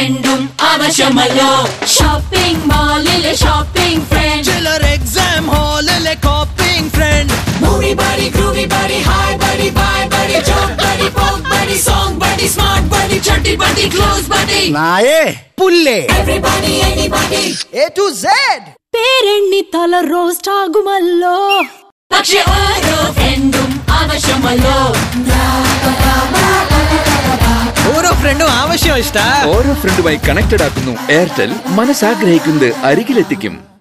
ഫ്രണ്ടും ആവശ്യമല്ലോ ഷോപ്പിംഗ് മാളിലെ ഷോപ്പിംഗ് ഫ്രണ്ട് ചിലർ എക്സാം ഹാളിലെ copying friend movie buddy groovy buddy hi buddy bye buddy joke buddy poke buddy song buddy smart buddy ചട്ടി buddy close buddy നായേ പുല്ലേ everybody anybody A to Z പേരെണ്ണി തല റോസ്റ്റ് ആകുമല്ലോ പക്ഷെ ഓരോ ഫ്രണ്ടും ആവശ്യമല്ലോ ഓരോ ഫ്രണ്ടും ആവശ്യം ഇഷ്ട ഓരോ ഫ്രണ്ടുമായി കണക്റ്റഡ് ആക്കുന്നു എയർടെൽ മനസ്സാഗ്രഹിക്കുന്നത് അരികിലെത്തിക്കും